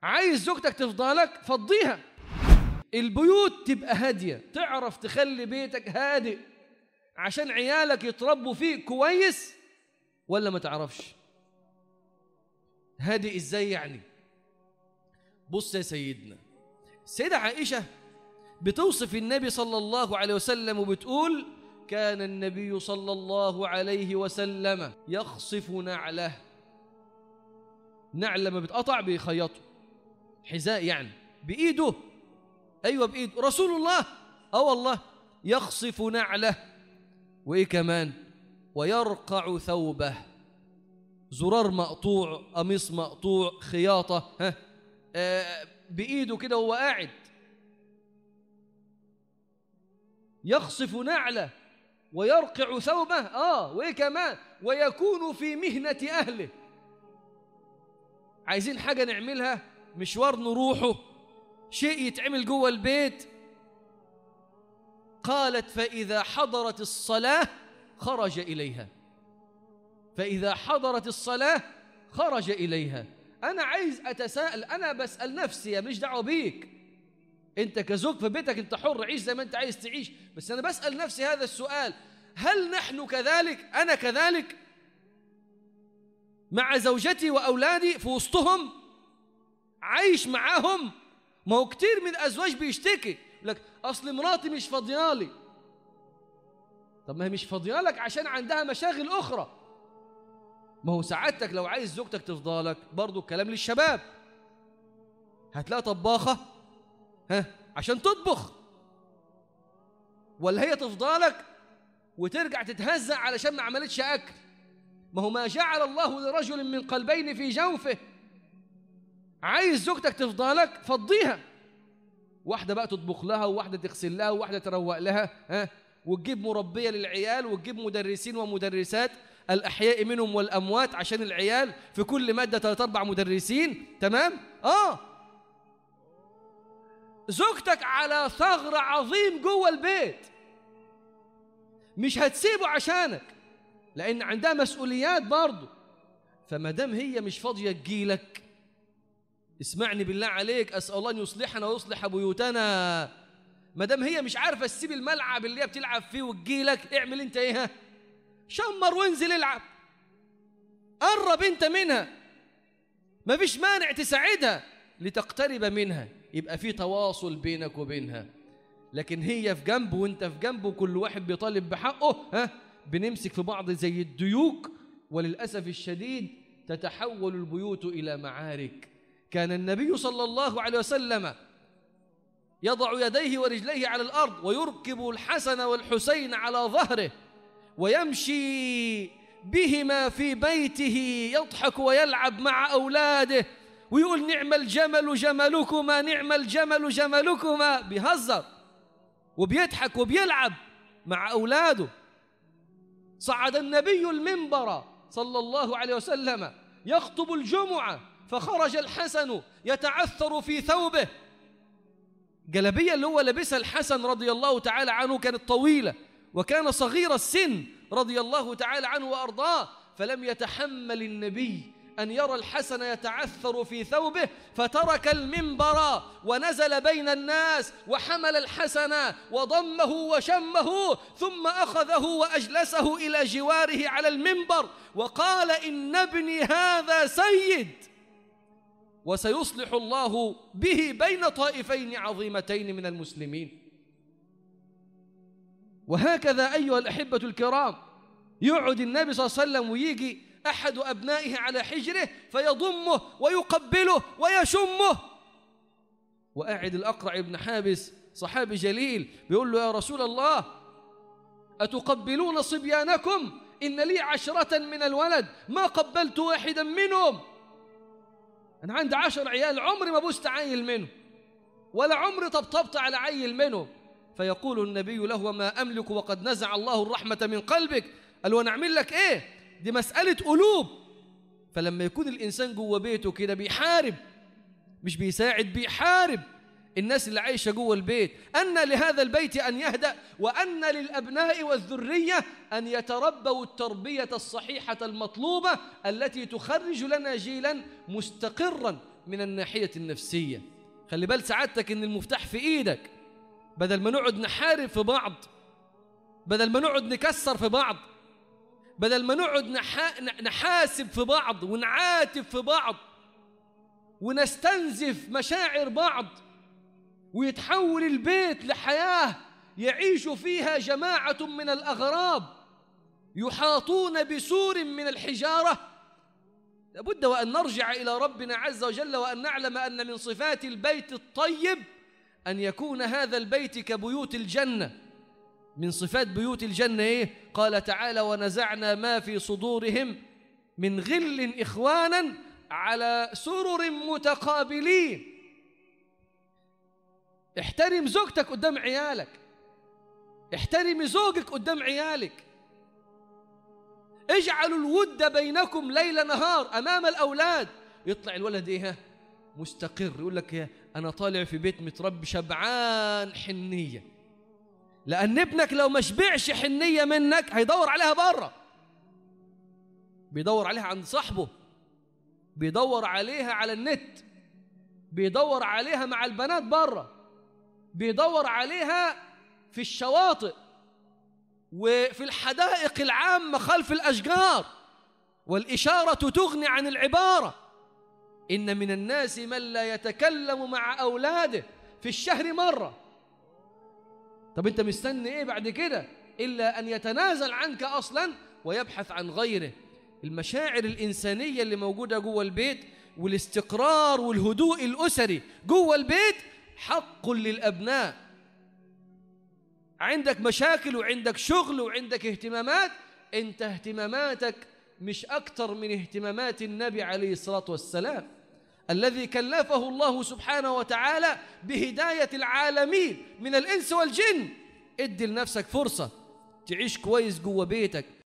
عايز زوجتك تفضلك فضيها البيوت تبقى هادية تعرف تخلي بيتك هادئ عشان عيالك يتربوا فيه كويس ولا ما تعرفش هادئ ازاي يعني بص يا سيدنا السيدة عائشة بتوصف النبي صلى الله عليه وسلم وبتقول كان النبي صلى الله عليه وسلم يخصف نعله نعل لما بتقطع بيخيطه حذاء يعني بإيده أيوة بإيده رسول الله أه والله يخصف نعله وإيه كمان ويرقع ثوبه زرار مقطوع قميص مقطوع خياطة ها آه بإيده كده وهو قاعد يخصف نعله ويرقع ثوبه آه وإيه كمان ويكون في مهنة أهله عايزين حاجة نعملها مشوار نروحه شيء يتعمل جوه البيت قالت فإذا حضرت الصلاة خرج إليها فإذا حضرت الصلاة خرج إليها أنا عايز أتساءل أنا بسأل نفسي مش دعوة بيك أنت كزوج في بيتك أنت حر عيش زي ما أنت عايز تعيش بس أنا بسأل نفسي هذا السؤال هل نحن كذلك أنا كذلك مع زوجتي وأولادي في وسطهم عايش معاهم ما هو كتير من الأزواج بيشتكي لك أصل مراتي مش فاضيالي طب ما هي مش فاضيالك عشان عندها مشاغل أخرى ما هو سعادتك لو عايز زوجتك تفضلك برضو الكلام للشباب هتلاقي طباخة ها عشان تطبخ ولا هي تفضلك وترجع تتهزأ علشان ما عملتش أكل ما هو ما جعل الله لرجل من قلبين في جوفه عايز زوجتك تفضلك فضيها واحدة بقى تطبخ لها وواحدة تغسل لها وواحدة تروق لها ها وتجيب مربية للعيال وتجيب مدرسين ومدرسات الأحياء منهم والأموات عشان العيال في كل مادة ثلاث أربع مدرسين تمام؟ آه زوجتك على ثغر عظيم جوه البيت مش هتسيبه عشانك لأن عندها مسؤوليات برضه فما دام هي مش فاضية تجيلك اسمعني بالله عليك أسأل الله أن يصلحنا ويصلح بيوتنا ما دام هي مش عارفة تسيب الملعب اللي هي بتلعب فيه وتجيلك اعمل أنت إيه شمر وانزل العب قرب أنت منها ما فيش مانع تساعدها لتقترب منها يبقى في تواصل بينك وبينها لكن هي في جنب وانت في جنب وكل واحد بيطالب بحقه ها بنمسك في بعض زي الديوك وللأسف الشديد تتحول البيوت إلى معارك كان النبي صلى الله عليه وسلم يضع يديه ورجليه على الأرض ويركب الحسن والحسين على ظهره ويمشي بهما في بيته يضحك ويلعب مع أولاده ويقول نعم الجمل جملكما نعم الجمل جملكما بيهزر وبيضحك وبيلعب مع أولاده صعد النبي المنبر صلى الله عليه وسلم يخطب الجمعة فخرج الحسن يتعثر في ثوبه جلبية اللي هو لبسها الحسن رضي الله تعالى عنه كانت طويلة وكان صغير السن رضي الله تعالى عنه وأرضاه فلم يتحمل النبي أن يرى الحسن يتعثر في ثوبه فترك المنبر ونزل بين الناس وحمل الحسن وضمه وشمه ثم أخذه وأجلسه إلى جواره على المنبر وقال إن ابني هذا سيد وسيصلح الله به بين طائفين عظيمتين من المسلمين وهكذا أيها الأحبة الكرام يقعد النبي صلى الله عليه وسلم ويجي أحد أبنائه على حجره فيضمه ويقبله ويشمه وقاعد الأقرع ابن حابس صحابي جليل بيقول له يا رسول الله أتقبلون صبيانكم إن لي عشرة من الولد ما قبلت واحدا منهم أنا عندي عشر عيال عمري ما بوست عيل منه ولا عمري طبطبت على عيل منهم فيقول النبي له وما أملك وقد نزع الله الرحمة من قلبك قال وانا اعمل لك ايه دي مسألة قلوب فلما يكون الإنسان جوه بيته كده بيحارب مش بيساعد بيحارب الناس اللي عايشة جوه البيت أن لهذا البيت أن يهدأ وأن للأبناء والذرية أن يتربوا التربية الصحيحة المطلوبة التي تخرج لنا جيلا مستقرا من الناحية النفسية خلي بال سعادتك إن المفتاح في إيدك بدل ما نقعد نحارب في بعض بدل ما نقعد نكسر في بعض بدل ما نقعد نحا... نحاسب في بعض ونعاتب في بعض ونستنزف مشاعر بعض ويتحول البيت لحياة يعيش فيها جماعة من الأغراب يحاطون بسور من الحجارة لابد وأن نرجع إلى ربنا عز وجل وأن نعلم أن من صفات البيت الطيب أن يكون هذا البيت كبيوت الجنة من صفات بيوت الجنة إيه؟ قال تعالى ونزعنا ما في صدورهم من غل إخوانا على سرر متقابلين احترم زوجتك قدام عيالك احترمي زوجك قدام عيالك اجعلوا الود بينكم ليل نهار امام الاولاد يطلع الولد ايه مستقر يقول لك انا طالع في بيت متربي شبعان حنيه لان ابنك لو ما شبعش حنيه منك هيدور عليها بره بيدور عليها عند صاحبه بيدور عليها على النت بيدور عليها مع البنات بره بيدور عليها في الشواطئ وفي الحدائق العامة خلف الأشجار والإشارة تغني عن العبارة إن من الناس من لا يتكلم مع أولاده في الشهر مرة طب أنت مستني إيه بعد كده إلا أن يتنازل عنك أصلا ويبحث عن غيره المشاعر الإنسانية اللي موجودة جوه البيت والاستقرار والهدوء الأسري جوه البيت حق للأبناء عندك مشاكل وعندك شغل وعندك اهتمامات انت اهتماماتك مش أكثر من اهتمامات النبي عليه الصلاة والسلام الذي كلفه الله سبحانه وتعالى بهداية العالمين من الإنس والجن ادي لنفسك فرصة تعيش كويس جوه بيتك